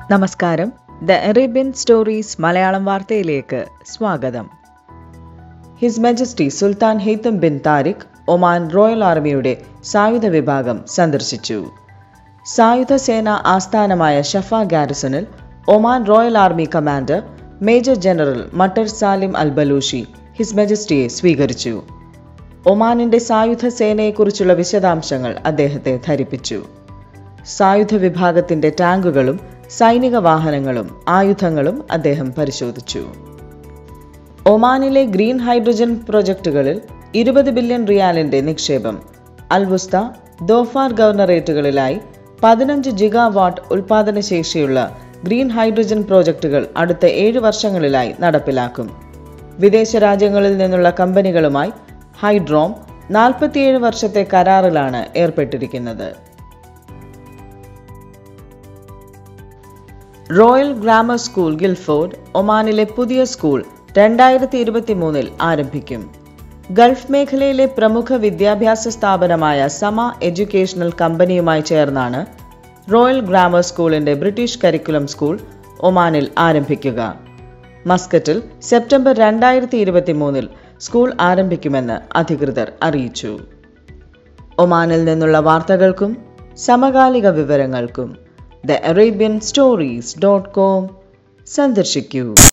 നമസ്കാരം the Arabian stories Malayalam വാർത്തയിലേക്ക് സ്വാഗതം His Majesty Sultan Haitham bin Tariq Oman Royal ആർമിയുടെ സായുധ വിഭാഗം സന്ദർശിച്ചു സായുധ സേന ആസ്ഥാനമായ ഷഫ ഗാരിസണിൽ Oman Royal Army commander major general Matar Salim Al Balushi His മജസ്റ്റിയെ സ്വീകരിച്ചു ഒമാനിന്റെ സായുധ സേനയെക്കുറിച്ചുള്ള വിശദാംശങ്ങൾ അദ്ദേഹത്തെ ധരിപ്പിച്ചു സായുധ വിഭാഗത്തിന്റെ ടാങ്കുകളും സൈനിക വാഹനങ്ങളും ആയുധങ്ങളും അദ്ദേഹം പരിശോധിച്ചു ഒമാനിലെ ഗ്രീൻ ഹൈഡ്രജൻ പ്രൊജക്ടുകളിൽ ഇരുപത് ബില്യൺ റിയാലിന്റെ നിക്ഷേപം അൽവുസ്ത ദോഫാർ ഗവർണറേറ്റുകളിലായി പതിനഞ്ച് ജിഗാവാട്ട് ഉൽപാദനശേഷിയുള്ള ഗ്രീൻ ഹൈഡ്രജൻ പ്രോജക്റ്റുകൾ അടുത്ത ഏഴ് വർഷങ്ങളിലായി നടപ്പിലാക്കും വിദേശ രാജ്യങ്ങളിൽ നിന്നുള്ള കമ്പനികളുമായി ഹൈഡ്രോം നാൽപ്പത്തിയേഴ് വർഷത്തെ കരാറിലാണ് ഏർപ്പെട്ടിരിക്കുന്നത് റോയൽ ഗ്രാമർ സ്കൂൾ ഗിൽഫോർഡ് ഒമാനിലെ പുതിയ സ്കൂൾ രണ്ടായിരത്തി ഇരുപത്തി മൂന്നിൽ ആരംഭിക്കും ഗൾഫ് മേഖലയിലെ പ്രമുഖ വിദ്യാഭ്യാസ സ്ഥാപനമായ സമ എഡ്യൂക്കേഷണൽ കമ്പനിയുമായി ചേർന്നാണ് റോയൽ ഗ്രാമർ സ്കൂളിന്റെ ബ്രിട്ടീഷ് കരിക്കുലം സ്കൂൾ ഒമാനിൽ ആരംഭിക്കുക മസ്കറ്റിൽ സെപ്റ്റംബർ രണ്ടായിരത്തി ഇരുപത്തി മൂന്നിൽ സ്കൂൾ ആരംഭിക്കുമെന്ന് അധികൃതർ അറിയിച്ചു ഒമാനിൽ നിന്നുള്ള വാർത്തകൾക്കും സമകാലിക വിവരങ്ങൾക്കും the Arabian Stories dot com സന്ദർശിക്കൂ